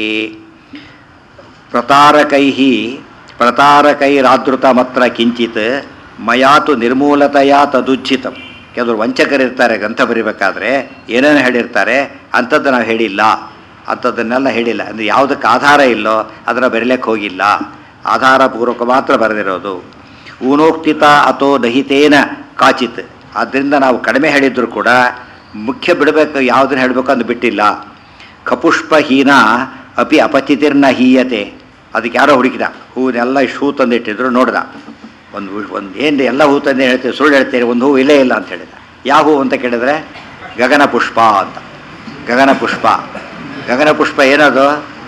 ಪ್ರತಾರಕೈ ಪ್ರತಾರಕೈರಾದೃತಮತ್ರ ಕಿಂಚಿತ್ ಮಯಾತು ನಿರ್ಮೂಲತೆಯ ತದುಜ್ಜಿತಂ ಕೆಲವರು ವಂಚಕರಿರ್ತಾರೆ ಗ್ರಂಥ ಬರಿಬೇಕಾದ್ರೆ ಏನೇನು ಹೇಳಿರ್ತಾರೆ ಅಂಥದ್ದು ನಾವು ಹೇಳಿಲ್ಲ ಅಂಥದ್ದನ್ನೆಲ್ಲ ಹೇಳಿಲ್ಲ ಅಂದರೆ ಯಾವುದಕ್ಕೆ ಆಧಾರ ಇಲ್ಲೋ ಅದರ ಬರೀಲಿಕ್ಕೆ ಹೋಗಿಲ್ಲ ಆಧಾರಪೂರ್ವಕ ಮಾತ್ರ ಬರೆದಿರೋದು ಊನೋಕ್ತಿತ ಅಥೋ ದಹಿತೇನ ಕಾಚಿತ್ ಆದ್ದರಿಂದ ನಾವು ಕಡಿಮೆ ಹೇಳಿದ್ರು ಕೂಡ ಮುಖ್ಯ ಬಿಡಬೇಕು ಯಾವುದನ್ನು ಹೇಳಬೇಕು ಅಂದು ಬಿಟ್ಟಿಲ್ಲ ಕಪುಷ್ಪಹೀನ ಅಪಿ ಅಪಚಿತಿರ್ನ ಹೀಯತೆ ಅದಕ್ಕೆ ಯಾರೋ ಹುಡುಕಿದ ಹೂವನ್ನೆಲ್ಲ ಇಷ್ಟು ಹೂ ತಂದಿಟ್ಟಿದ್ರು ನೋಡ್ದ ಒಂದು ಒಂದು ಏನು ಎಲ್ಲ ಹೂ ತಂದು ಹೇಳ್ತೀವಿ ಸುಳ್ಳು ಹೇಳ್ತೀರಿ ಒಂದು ಹೂ ಇಲ್ಲೇ ಇಲ್ಲ ಅಂತ ಹೇಳಿದ ಯಾವ ಹೂ ಅಂತ ಕೇಳಿದ್ರೆ ಗಗನ ಪುಷ್ಪ ಅಂತ ಗಗನ ಪುಷ್ಪ ಗಗನ ಪುಷ್ಪ ಏನದು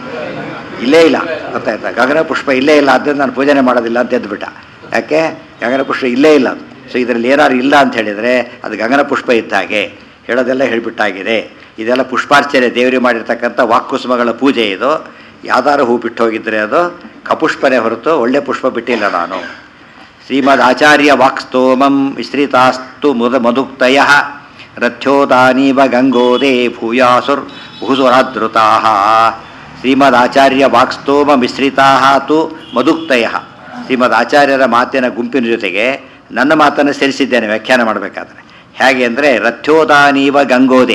ಇಲ್ಲೇ ಇಲ್ಲ ಗೊತ್ತಾಯ್ತಾ ಗಗನ ಪುಷ್ಪ ಇಲ್ಲೇ ಇಲ್ಲ ಆದ್ದರಿಂದ ನಾನು ಪೂಜನೆ ಮಾಡೋದಿಲ್ಲ ಅಂತ ಎದ್ದುಬಿಟ್ಟ ಯಾಕೆ ಗಗನ ಪುಷ್ಪ ಇಲ್ಲೇ ಇಲ್ಲ ಅದು ಸೊ ಇದರಲ್ಲಿ ಏನಾದ್ರು ಇಲ್ಲ ಅಂತ ಹೇಳಿದರೆ ಅದು ಗಗನ ಪುಷ್ಪ ಇದ್ದ ಹಾಗೆ ಹೇಳೋದೆಲ್ಲ ಹೇಳಿಬಿಟ್ಟಾಗಿದೆ ಇದೆಲ್ಲ ಪುಷ್ಪಾರ್ಚನೆ ದೇವರಿಗೆ ಮಾಡಿರ್ತಕ್ಕಂಥ ವಾಕ್ಕುಸುಮಗಳ ಪೂಜೆ ಇದು ಯಾವ್ದಾರು ಹೂ ಬಿಟ್ಟು ಹೋಗಿದ್ರೆ ಅದು ಕಪುಷ್ಪನೇ ಹೊರತು ಒಳ್ಳೆ ಪುಷ್ಪ ಬಿಟ್ಟಿಲ್ಲ ನಾನು ಶ್ರೀಮದ್ ಆಚಾರ್ಯ ವಾಕ್ಸ್ತೋಮಂ ವಿಸ್ತೃತಾಸ್ತು ಮುದ ಮದುಕ್ತಯ ರಥ್ಯೋದಾನೀವ ಗಂಗೋದೇ ಭೂಯಾಸುರ್ ಭೂಸುರಾದೃತಾ ಶ್ರೀಮದ್ ಆಚಾರ್ಯ ವಾಕ್ಸ್ತೋಮ ಮಿಶ್ರಿತಾ ತು ಮದುಕ್ತಯ ಶ್ರೀಮದ್ ಆಚಾರ್ಯರ ಮಾತಿನ ಗುಂಪಿನ ಜೊತೆಗೆ ನನ್ನ ಮಾತನ್ನು ಸೇರಿಸಿದ್ದೇನೆ ವ್ಯಾಖ್ಯಾನ ಮಾಡಬೇಕಾದ್ರೆ ಹೇಗೆ ಅಂದರೆ ರಥ್ಯೋದಾನೀವ ಗಂಗೋದೆ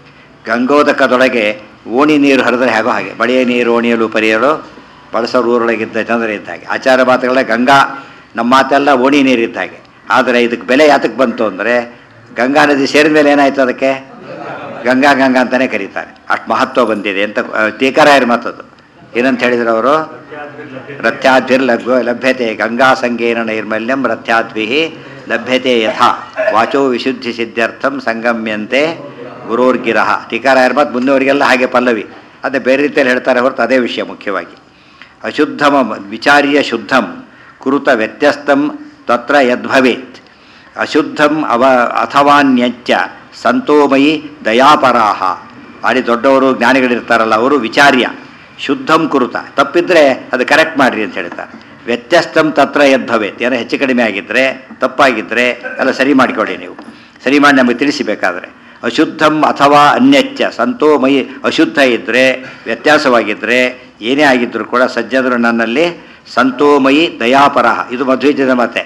ಗಂಗೋದಕದೊಳಗೆ ಓಣಿ ನೀರು ಹರಿದ್ರೆ ಹೇಗೋ ಹಾಗೆ ಬಳೆಯ ನೀರು ಓಣಿಯಲು ಪರಿಯಲು ಬಳಸೋರು ಊರೊಳಗಿದ್ದ ಜನರಿದ್ದ ಹಾಗೆ ಆಚಾರ ಮಾತುಗಳ ಗಂಗಾ ನಮ್ಮ ಮಾತೆಲ್ಲ ಓಣಿ ನೀರಿದ್ದ ಹಾಗೆ ಆದರೆ ಇದಕ್ಕೆ ಬೆಲೆ ಯಾತಕ್ಕೆ ಬಂತು ಅಂದರೆ ಗಂಗಾ ನದಿ ಸೇರಿದ ಮೇಲೆ ಏನಾಯ್ತು ಅದಕ್ಕೆ ಗಂಗಾ ಗಂಗಾ ಅಂತಲೇ ಕರೀತಾರೆ ಅಷ್ಟು ಮಹತ್ವ ಬಂದಿದೆ ಅಂತ ಆ, ಟೀಕರಾಯರ ಮಾತದು ಏನಂತ ಹೇಳಿದ್ರು ಅವರು ರಥ್ಯಾದ್ವಿರ್ ಲಭ್ಯ ಲಭ್ಯತೆ ಗಂಗಾ ಸಂಗೇನ ನೈರ್ಮಲ್ಯಂ ರಥ್ಯಾದ್ವಿ ಲಭ್ಯತೆ ಯಥಾ ವಾಚೋ ವಿಶುದ್ಧಿ ಸಿದ್ಧಾರ್ಥಂ ಸಂಗಮ್ಯಂತೆ ಗುರೋರ್ಗಿರಹ ಟೀಕಾರಾಯರ ಮಾತು ಮುಂದೆವರಿಗೆಲ್ಲ ಹಾಗೆ ಪಲ್ಲವಿ ಅದೇ ಬೇರೆ ರೀತಿಯಲ್ಲಿ ಹೇಳ್ತಾರೆ ಹೊರತು ಅದೇ ವಿಷಯ ಮುಖ್ಯವಾಗಿ ಅಶುದ್ಧಮ ವಿಚಾರ್ಯ ಶುದ್ಧಂ ಕುರುತ ವ್ಯತ್ಯಸ್ತಂ ತತ್ರ ಯದ್ಭವೇತ್ ಅಶುದ್ಧಂ ಅವ ಅಥವಾನ್ಯಚ್ಚ ಸಂತೋಮಯಿ ದಯಾಪರಾಹ ಭಾರಿ ದೊಡ್ಡವರು ಜ್ಞಾನಿಗಳಿರ್ತಾರಲ್ಲ ಅವರು ವಿಚಾರ್ಯ ಶುದ್ಧಂ ಕುರುತ ತಪ್ಪಿದ್ರೆ ಅದು ಕರೆಕ್ಟ್ ಮಾಡಿರಿ ಅಂತ ಹೇಳ್ತಾರೆ ವ್ಯತ್ಯಸ್ತಂ ತತ್ರ ಯದ್ಭವೇತ್ ಏನೋ ಹೆಚ್ಚು ಕಡಿಮೆ ಆಗಿದ್ದರೆ ತಪ್ಪಾಗಿದ್ದರೆ ಎಲ್ಲ ಸರಿ ಮಾಡಿಕೊಡಿ ನೀವು ಸರಿ ಮಾಡಿ ನಮಗೆ ತಿಳಿಸಿಬೇಕಾದ್ರೆ ಅಶುದ್ಧಂ ಅಥವಾ ಅನ್ಯಚ್ಚ ಸಂತೋಮಯಿ ಅಶುದ್ಧ ಇದ್ದರೆ ವ್ಯತ್ಯಾಸವಾಗಿದ್ದರೆ ಏನೇ ಆಗಿದ್ದರೂ ಕೂಡ ಸಜ್ಜನರು ನನ್ನಲ್ಲಿ ಸಂತೋಮಯಿ ದಯಾಪರಹ ಇದು ಮಧ್ವಿಜದ ಮತೆ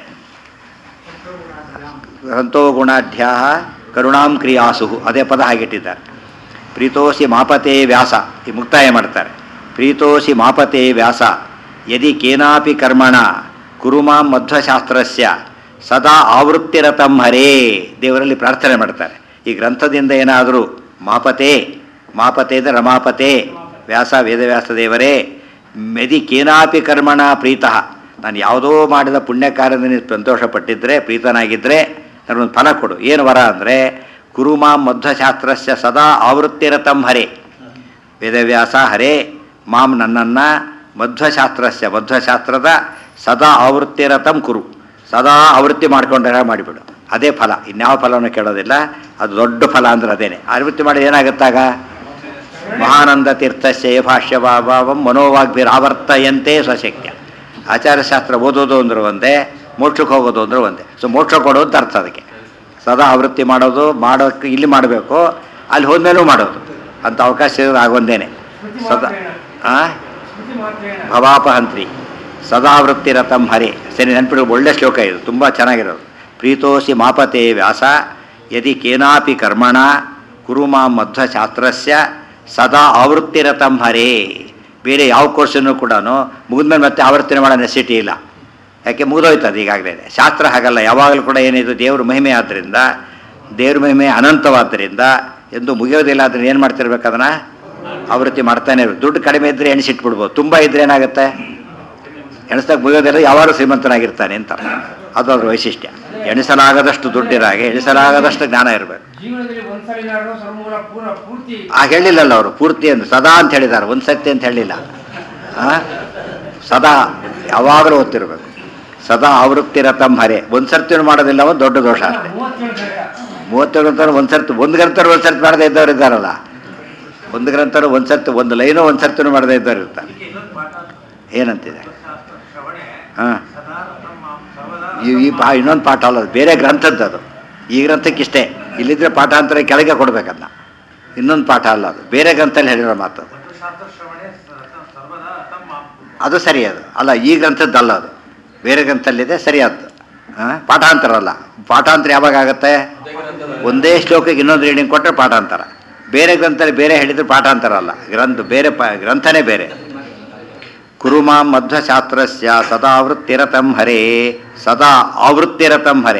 ಸಂತೋ ಗುಣಾಢ್ಯ ಕರುಣಾಂ ಕ್ರಿಯಾಸು ಅದೇ ಪದ ಹಾಗಿಟ್ಟಿದ್ದಾರೆ ಪ್ರೀತೋಸಿ ಮಾಪತೆ ವ್ಯಾಸ ಈ ಮುಕ್ತಾಯ ಮಾಡ್ತಾರೆ ಪ್ರೀತೋಸಿ ಮಾಪತೆ ವ್ಯಾಸ ಯದಿ ಕೇನಾಪಿ ಕರ್ಮಣ ಕುರುಮಾಂ ಮಧ್ವಶಾಸ್ತ್ರಸ್ಯ ಸದಾ ಆವೃತ್ತಿರತಂ ಹರೇ ದೇವರಲ್ಲಿ ಪ್ರಾರ್ಥನೆ ಮಾಡ್ತಾರೆ ಈ ಗ್ರಂಥದಿಂದ ಏನಾದರೂ ಮಾಪತೆ ಮಾಪತೆ ಅಂದರೆ ರಮಾಪತೆ ವ್ಯಾಸ ವೇದವ್ಯಾಸ ದೇವರೇ ಮೆದಿ ಕೇನಾಪಿ ಕರ್ಮಣ ಪ್ರೀತಃ ನಾನು ಯಾವುದೋ ಮಾಡಿದ ಪುಣ್ಯ ಕಾರ್ಯದಲ್ಲಿ ಸಂತೋಷಪಟ್ಟಿದ್ದರೆ ಪ್ರೀತನಾಗಿದ್ದರೆ ನನಗೊಂದು ಫಲ ಕೊಡು ಏನು ವರ ಅಂದರೆ ಕುರುಮಾಂ ಮಧ್ವಶಾಸ್ತ್ರಸ್ಯ ಸದಾ ಆವೃತ್ತಿರತಂ ಹರೇ ವೇದವ್ಯಾಸ ಹರೇ ಮಾಂ ನನ್ನನ್ನು ಮಧ್ವಶಾಸ್ತ್ರಸ್ಯ ಮಧ್ವಶಾಸ್ತ್ರದ ಸದಾ ಆವೃತ್ತಿರತಂ ಕುರು ಸದಾ ಆವೃತ್ತಿ ಮಾಡ್ಕೊಂಡ್ರೆ ಮಾಡಿಬಿಡು ಅದೇ ಫಲ ಇನ್ಯಾವ ಫಲವನ್ನು ಕೇಳೋದಿಲ್ಲ ಅದು ದೊಡ್ಡ ಫಲ ಅಂದ್ರೆ ಅದೇನೆ ಆವೃತ್ತಿ ಮಾಡಿ ಏನಾಗುತ್ತಾಗ ಮಹಾನಂದ ತೀರ್ಥಸ್ಯ ಭಾಷ್ಯ ಭಾವಂ ಮನೋವಾಗ್ಭಿರಾವರ್ತಯಂತೆ ಸ್ವಶಕ್ಯ ಆಚಾರಶಾಸ್ತ್ರ ಓದೋದು ಅಂದ್ರೆ ಒಂದೇ ಮೋಕ್ಷಕ್ಕೆ ಹೋಗೋದು ಅಂದ್ರೆ ಒಂದೇ ಸೊ ಮೋಕ್ಷ ಕೊಡೋದು ಅಂತ ಅರ್ಥ ಅದಕ್ಕೆ ಸದಾ ಆವೃತ್ತಿ ಮಾಡೋದು ಮಾಡೋಕ್ಕೆ ಇಲ್ಲಿ ಮಾಡಬೇಕು ಅಲ್ಲಿ ಹೋದ್ಮೇಲೂ ಮಾಡೋದು ಅಂತ ಅವಕಾಶ ಇರೋದು ಆಗೊಂದೇನೆ ಸದಾ ಆ ಸ್ಮೃತಿ ಮಾತ್ರೇಣ ಭವಾಪಹಂತ್ರಿ ಸದಾವೃತ್ತಿರತಂ ಹರಿ ಸರಿ ನೆನಪಿಡು ಒಳ್ಳೆ ಶ್ಲೋಕ ಇದು ತುಂಬ ಚೆನ್ನಾಗಿರೋದು ಪ್ರೀತೋಸಿ ಮಾಪತೆ ವ್ಯಾಸ ಯದಿ ಕೇನಾಪಿ ಕರ್ಮಣ ಕುರು ಮಾಂ ಮಧ್ವಶಾಸ್ತ್ರಸ್ಯ ಸದಾ ಆವೃತ್ತಿರತಂ ಹರೇ ಬೇರೆ ಯಾವ ಕೋರ್ಸನ್ನು ಕೂಡ ಮುಗಿದ್ಮೇಲೆ ಮತ್ತೆ ಆವರ್ತನೆ ಮಾಡೋ ನೆಸಿಟಿ ಇಲ್ಲ ಯಾಕೆ ಮುಗಿದೋಯ್ತದೆ ಈಗಾಗಲೇ ಶಾಸ್ತ್ರ ಹಾಗಲ್ಲ ಯಾವಾಗಲೂ ಕೂಡ ಏನಿದು ದೇವ್ರ ಮಹಿಮೆ ಆದ್ದರಿಂದ ದೇವ್ರ ಮಹಿಮೆ ಅನಂತವಾದ್ದರಿಂದ ಎಂದು ಮುಗಿಯೋದಿಲ್ಲ ಅದನ್ನ ಏನು ಮಾಡ್ತಿರ್ಬೇಕು ಅದನ್ನು ಆವೃತ್ತಿ ಮಾಡ್ತಾನೆ ಇರ್ಬೇಕು ದುಡ್ಡು ಕಡಿಮೆ ಇದ್ದರೆ ಎಣಿಸಿಟ್ಬಿಡ್ಬೋದು ತುಂಬ ಇದ್ರೆ ಏನಾಗುತ್ತೆ ಎಣಿಸ್ದಾಗ ಮುಗಿಯೋದಿಲ್ಲ ಯಾವಾಗಲೂ ಶ್ರೀಮಂತನಾಗಿರ್ತಾನೆ ಅಂತ ಅದು ಅದ್ರ ವೈಶಿಷ್ಟ್ಯ ಎಣಿಸಲಾಗದಷ್ಟು ದುಡ್ಡಿರೋ ಹಾಗೆ ಎಣಿಸಲಾಗದಷ್ಟು ಜ್ಞಾನ ಇರಬೇಕು ಜೀವನದಲ್ಲಿ ಒಂದ್ಸಲಿನಾದ್ರೂ ಸರ್ವಮೂಲ ಪೂರ ಪೂರ್ತಿ ಆ ಹೇಳಿಲ್ಲಲ್ಲ ಅವರು ಪೂರ್ತಿ ಅಂತ ಸದಾ ಅಂತ ಹೇಳಿದ್ದಾರೆ ಒಂದು ಸತ್ಯ ಅಂತ ಹೇಳಿಲ್ಲ ಆ? ಸದಾ ಯಾವಾಗಲೂ ಓದ್ತಿರ್ಬೇಕು ಸದಾ ಆವೃತ್ತಿರತಂ ಹರೆ ಒಂದು ಸರ್ತಿನೂ ಮಾಡೋದಿಲ್ಲ ಒಂದು ದೊಡ್ಡ ದೋಷ ಅಷ್ಟೇ ಮೂವತ್ತೇಳು ಗಂಟೆ ಮೂವತ್ತೇಳು ಗ್ರಂಥರು ಒಂದು ಸರ್ತಿ ಒಂದು ಗ್ರಂಥರು ಒಂದು ಸರ್ತಿ ಮಾಡದೇ ಇದ್ದವ್ರು ಇದ್ದಾರಲ್ಲ ಒಂದು ಗ್ರಂಥರು ಒಂದು ಸರ್ತಿ ಒಂದು ಲೈನು ಒಂದು ಸರ್ತಿನೂ ಮಾಡದೇ ಇದ್ದವ್ರು ಇರ್ತಾರೆ ಏನಂತಿದೆ ಹಾಂ ಈ ಈ ಪಾ ಇನ್ನೊಂದು ಪಾಠ ಅಲ್ಲ ಅದು ಬೇರೆ ಗ್ರಂಥದ್ದು ಅದು ಈ ಗ್ರಂಥಕ್ಕೆ ಇಷ್ಟೇ ಇಲ್ಲಿದ್ರೆ ಪಾಠಾಂತರ ಕೆಳಗೆ ಕೊಡ್ಬೇಕನ್ನ ಇನ್ನೊಂದು ಪಾಠ ಅಲ್ಲ ಅದು ಬೇರೆ ಗ್ರಂಥಲ್ಲಿ ಹೇಳಿರೋ ಮಾತು ಅದು. ಅದು ಸರಿ ಅದು ಅಲ್ಲ ಈ ಗ್ರಂಥದ್ದಲ್ಲ ಅದು ಬೇರೆ ಗ್ರಂಥಲ್ಲಿದೆ ಸರಿಯಾದ್ದು ಹಾಂ ಪಾಠಾಂತರ ಅಲ್ಲ ಪಾಠಾಂತರ ಯಾವಾಗ ಆಗುತ್ತೆ ಒಂದೇ ಶ್ಲೋಕಕ್ಕೆ ಇನ್ನೊಂದು ರೀಡಿಂಗ್ ಕೊಟ್ಟರೆ ಪಾಠಾಂತರ ಬೇರೆ ಗ್ರಂಥದಲ್ಲಿ ಬೇರೆ ಹೇಳಿದ್ರೆ ಪಾಠಾಂತರ ಅಲ್ಲ ಗ್ರಂಥ ಬೇರೆ ಪ ಗ್ರಂಥನೇ ಬೇರೆ ಕುರುಮಾಂ ಮಧ್ವಶಾಸ್ತ್ರಸ್ಯ ಸದಾವೃತ್ತಿರತಂ ಹರೇ ಸದಾ ಆವೃತ್ತಿರತಂ ಹರೆ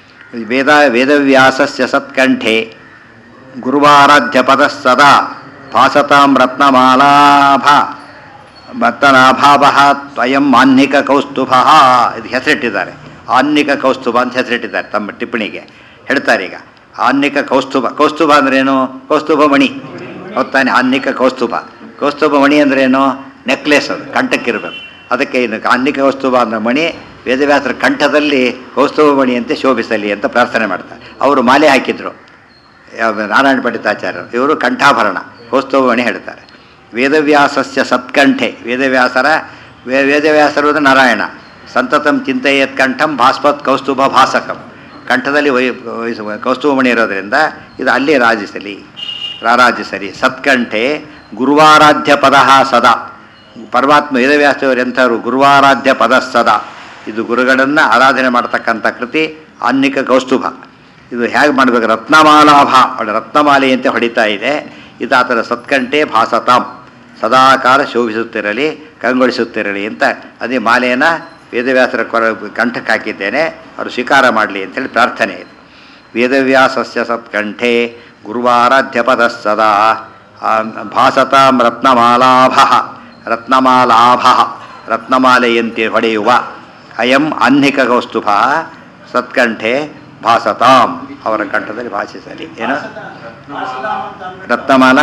ವೇದ ವೇದವ್ಯಾಸಸ್ಯ ಸತ್ಕಂಠೆ ಗುರುವಾರಾಧ್ಯ ಪದ ಸದಾ ಭಾಸತಾಂ ರತ್ನಮಾಲಾಭ ಭಕ್ತನಾಭಾವ ತ್ವಯಂ ಆನ್ನಿಕ ಕೌಸ್ತುಭ ಇದು ಹೆಸರಿಟ್ಟಿದ್ದಾರೆ ಆನ್ನಿಕ ಕೌಸ್ತುಭ ಅಂತ ಹೆಸರಿಟ್ಟಿದ್ದಾರೆ ತಮ್ಮ ಟಿಪ್ಪಣಿಗೆ ಹೇಳ್ತಾರೆ ಈಗ ಆನ್ನಿಕ ಕೌಸ್ತುಭ ಕೌಸ್ತುಭ ಅಂದ್ರೇನು ಕೌಸ್ತುಭ ಮಣಿ ಹೊತ್ತಾನೆ ಆನ್ನಿಕ ಕೌಸ್ತುಭ ಕೌಸ್ತುಭ ಮಣಿ ಅಂದ್ರೇನು ನೆಕ್ಲೆಸ್ ಅದು ಕಂಠಕ್ಕಿರಬೇಕು ಅದಕ್ಕೆ ಇನ್ನು ಆನ್ನಿಕ ಕೌಸ್ತುಭ ಅಂದ್ರೆ ಮಣಿ ವೇದವ್ಯಾಸರ ಕಂಠದಲ್ಲಿ ಕೌಸ್ತುಭ ಮಣಿ ಅಂತ ಶೋಭಿಸಲಿ ಅಂತ ಪ್ರಾರ್ಥನೆ ಮಾಡ್ತಾರೆ ಅವರು ಮಾಲೆ ಹಾಕಿದ್ರು ಯಾವ- ನಾರಾಯಣ ಪಂಡಿತಾಚಾರ್ಯರು ಇವರು ಕಂಠಾಭರಣ ಕೌಸ್ತುಭಮಣಿ ಹೇಳ್ತಾರೆ ವೇದವ್ಯಾಸಸ್ಯ ಸತ್ಕಂಠೆ ವೇದವ್ಯಾಸರ ವೇ ವೇದವ್ಯಾಸರು ಅಂದ್ರೆ ನಾರಾಯಣ ಸಂತತಂ ಚಿಂತೆಯತ್ ಕಂಠಂ ಭಾಸ್ಪತ್ ಕೌಸ್ತುಭ ಭಾಸಕಂ ಕಂಠದಲ್ಲಿ ವೈ ವಹಿಸುವ ಕೌಸ್ತುಭಮಣಿ ಇರೋದ್ರಿಂದ ಇದು ಅಲ್ಲಿ ರಾಜಿಸಲಿ ರಾರಾಜಿಸಲಿ ಸತ್ಕಂಠೆ ಗುರುವಾರಾಧ್ಯ ಪದ ಸದಾ ಪರಮಾತ್ಮ ವೇದವ್ಯಾಸವರು ಎಂಥವ್ರು ಗುರುವಾರಾಧ್ಯ ಪದ ಸದಾ ಇದು ಗುರುಗಳನ್ನು ಆರಾಧನೆ ಮಾಡ್ತಕ್ಕಂಥ ಕೃತಿ ಆನ್ನಿಕ ಕೌಸ್ತುಭ ಇದು ಹೇಗೆ ಮಾಡಬೇಕು ರತ್ನಮಾಲಾಭ ಅವಳ ರತ್ನಮಾಲೆಯಂತೆ ಹೊಡಿತಾ ಇದೆ ಇದು ಆತನ ಸತ್ಕಂಠೆ ಭಾಸತಾಂ ಸದಾಕಾಲ ಶೋಭಿಸುತ್ತಿರಲಿ ಕಂಗೊಳಿಸುತ್ತಿರಲಿ ಅಂತ ಅದೇ ಮಾಲೆಯನ್ನು ವೇದವ್ಯಾಸರ ಕೊರ ಕಂಠಕ್ಕೆ ಹಾಕಿದ್ದೇನೆ ಅವರು ಸ್ವೀಕಾರ ಮಾಡಲಿ ಅಂತೇಳಿ ಪ್ರಾರ್ಥನೆ ಇದೆ ವೇದವ್ಯಾಸಸ್ಯ ಸತ್ಕಂಠೆ ಗುರುವಾರಾಧ್ಯಪದ ಸದಾ ಆ, ಭಾಸತಾಂ ರತ್ನಮಾಲಾಭ ರತ್ನಮಾಲಾಭ ರತ್ನಮಾಲೆಯಂತೆ ಹೊಡೆಯುವ ಅಯಂ ಆಹ್ನಿಕ ಕೌಸ್ತುಭ ಸತ್ಕಂಠೆ ಭಾಸತಾಂ ಅವರ ಕಂಠದಲ್ಲಿ ಭಾಷಿಸಲಿ ಏನು ರತ್ನಮಾಲ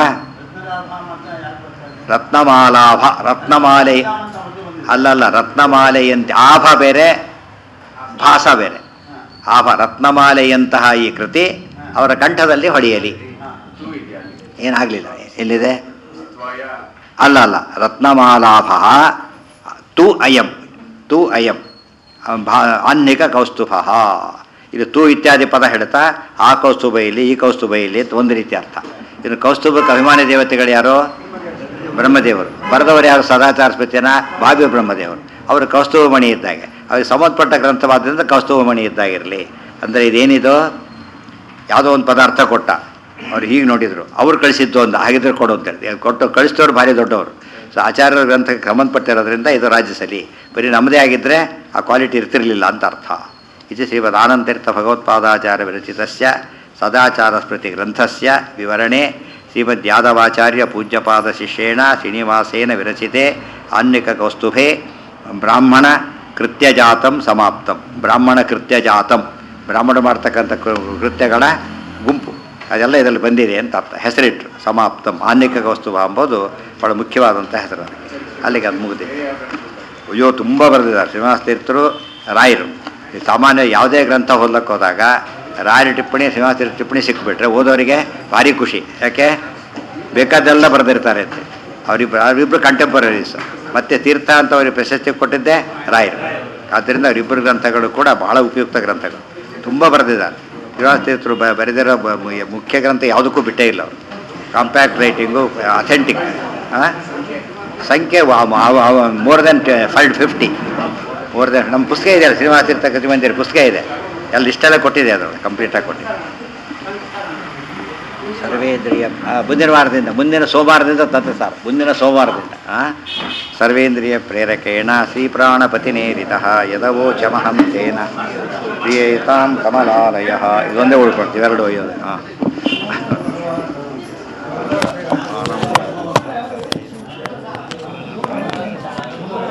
ರತ್ನಮಾಲಾಭ ರತ್ನಮಾಲೆ ಅಲ್ಲಲ್ಲ ರತ್ನಮಾಲೆಯಂತೆ ಆಭ ಬೇರೆ ಭಾಸ ಬೇರೆ ಆಭ ರತ್ನಮಾಲೆಯಂತಹ ಈ ಕೃತಿ ಅವರ ಕಂಠದಲ್ಲಿ ಹೊಡೆಯಲಿ ಏನಾಗಲಿಲ್ಲ ಎಲ್ಲಿದೆ ಅಲ್ಲ ಅಲ್ಲ ರತ್ನಮಾಲಾಭ ತು ಅಯಂ ತು ಅಯಂ ಭಾ ಆನ್ನಿಕ ಕೌಸ್ತುಭ ಇದು ತು ಇತ್ಯಾದಿ ಪದ ಹೇಳ್ತಾ ಆ ಕೌಸ್ತುಭ ಇಲ್ಲಿ ಈ ಕೌಸ್ತುಭ ಇಲ್ಲಿ ಅಂತ ಒಂದು ರೀತಿ ಅರ್ಥ ಇನ್ನು ಕೌಸ್ತುಭಕ್ಕೆ ಅಭಿಮಾನಿ ದೇವತೆಗಳು ಯಾರು ಬ್ರಹ್ಮದೇವರು ಬರೆದವರು ಯಾರು ಸದಾಚಾರ ಸ್ಮೃತಿಯನ ಭಾವ್ಯ ಬ್ರಹ್ಮದೇವರು ಅವರು ಕೌಸ್ತುಭ ಮಣಿ ಇದ್ದಾಗೆ ಅವ್ರಿಗೆ ಸಂಬಂಧಪಟ್ಟ ಗ್ರಂಥವಾದ್ದರಿಂದ ಕೌಸ್ತುಭ ಮಣಿ ಇದ್ದಾಗಿರಲಿ ಅಂದರೆ ಇದೇನಿದು ಯಾವುದೋ ಒಂದು ಪದಾರ್ಥ ಕೊಟ್ಟ ಅವ್ರು ಹೀಗೆ ನೋಡಿದರು ಅವ್ರು ಕಳಿಸಿದ್ದು ಒಂದು ಹಾಗಿದ್ರೆ ಕೊಡು ಅಂತೇಳಿ ಕೊಟ್ಟು ಕಳಿಸಿದವ್ರು ಭಾರಿ ದೊಡ್ಡವರು ಸೊ ಆಚಾರ್ಯರ ಗ್ರಂಥಕ್ಕೆ ಸಂಬಂಧಪಟ್ಟಿರೋದ್ರಿಂದ ಇದು ರಾಜ್ಯಸಲಿ ಬರೀ ನಮ್ಮದೇ ಆಗಿದ್ದರೆ ಆ ಕ್ವಾಲಿಟಿ ಇರ್ತಿರಲಿಲ್ಲ ಅಂತ ಅರ್ಥ ಇದು ಶ್ರೀಮದ್ ಆನಂತೀರ್ಥ ಭಗವತ್ಪಾದಾಚಾರ ವಿರಚಿತಸ್ಯ ಸದಾಚಾರ ಸ್ಮೃತಿ ಗ್ರಂಥಸ್ಯ ವಿವರಣೆ ಶ್ರೀಮದ್ ಯಾದವಾಚಾರ್ಯ ಪೂಜ್ಯಪಾದ ಶಿಷ್ಯೇಣ ಶ್ರೀನಿವಾಸೇನ ವಿರಚಿತೆ ಆನ್ನಿಕ ಕೌಸ್ತುಭೆ ಬ್ರಾಹ್ಮಣ ಕೃತ್ಯಜಾತಂ ಸಮಾಪ್ತಂ ಬ್ರಾಹ್ಮಣ ಕೃತ್ಯಜಾತಂ ಬ್ರಾಹ್ಮಣ ಮಾಡ್ತಕ್ಕಂಥ ಕೃ- ಕೃತ್ಯಗಳ ಗುಂಪು ಅದೆಲ್ಲ ಇದರಲ್ಲಿ ಬಂದಿದೆ ಅಂತ ಅರ್ಥ ಹೆಸರಿಟ್ರು ಸಮಾಪ್ತಂ ಆನ್ನಿಕ ಕೌಸ್ತುಭ ಎಂಬುದು ಬಹಳ ಮುಖ್ಯವಾದಂಥ ಹೆಸರು ಅದಕ್ಕೆ ಅಲ್ಲಿಗೆ ಅದು ಮುಗಿದಿದೆ ಅಯ್ಯೋ ತುಂಬ ಬರೆದಿದ್ದಾರೆ ಶ್ರೀನಿವಾಸ ತೀರ್ಥರು ರಾಯರು ಈ ಸಾಮಾನ್ಯ ಯಾವುದೇ ಗ್ರಂಥ ಓದ್ಲಕ್ಕೆ ಹೋದಾಗ ರಾಯರ ಟಿಪ್ಪಣಿ ಶ್ರೀನಿವಾಸ ತೀರ್ಥ ಟಿಪ್ಪಣಿ ಸಿಕ್ಬಿಟ್ರೆ ಓದೋರಿಗೆ ಭಾರಿ ಖುಷಿ ಯಾಕೆ ಬೇಕಾದೆಲ್ಲ ಬರೆದಿರ್ತಾರೆ ಅಂತ ಅವರಿಬ್ಬರು ಅವರಿಬ್ಬರು ಕಂಟೆಂಪರರೀಸ್ ಮತ್ತು ತೀರ್ಥ ಅಂತ ಅವರಿಗೆ ಪ್ರಶಸ್ತಿ ಕೊಟ್ಟಿದ್ದೆ ರಾಯರು ಆದ್ದರಿಂದ ಅವರಿಬ್ಬರು ಗ್ರಂಥಗಳು ಕೂಡ ಬಹಳ ಉಪಯುಕ್ತ ಗ್ರಂಥಗಳು ತುಂಬ ಬರೆದಿದ್ದಾರೆ ಶ್ರೀನಿವಾಸ ತೀರ್ಥರು ಬ ಬರೆದಿರೋ ಬ- ಮು- ಮುಖ್ಯ ಗ್ರಂಥ ಯಾವುದಕ್ಕೂ ಬಿಟ್ಟೇ ಇಲ್ಲ ಅವರು ಕಾಂಪ್ಯಾಕ್ಟ್ ರೈಟಿಂಗು ಅಥೆಂಟಿಕ್ ಸಂಖ್ಯೆ more than five fifty more than ನಮ್ಮ ಪುಸ್ತಕ ಇದೆ ಅಲ್ಲ ಶ್ರೀನಿವಾಸ ತೀರ್ಥ ಕೃತಿಮಂದಿರ ಪುಸ್ತಕ ಇದೆ ಎಲ್ಲ ಇಷ್ಟೆಲ್ಲ ಕೊಟ್ಟಿದೆ ಅದು ಕಂಪ್ಲೀಟಾಗಿ ಕೊಟ್ಟಿದೆ ಸರ್ವೇಂದ್ರಿಯ ಆ, ಮುಂದಿನ ವಾರದಿಂದ ಮುಂದಿನ ಸೋಮವಾರದಿಂದ ತಂದೆ ಸರ್ ಮುಂದಿನ ಸೋಮವಾರದಿಂದ ಆ? ಸರ್ವೇಂದ್ರಿಯ ಪ್ರೇರಕೇಣ ಶ್ರೀಪ್ರಾಣಪತಿನೇರಿತ ಯದವೋಚಮಹಂ ತೇನ ಪ್ರಿಯೇತಾಂ ಕಮಲಾಲಯ ಇದೊಂದೇ ಉಳ್ಕೊಳ್ತೀವಿ ಎರಡು ಒಯ್ಯೋದು ಹಾಂ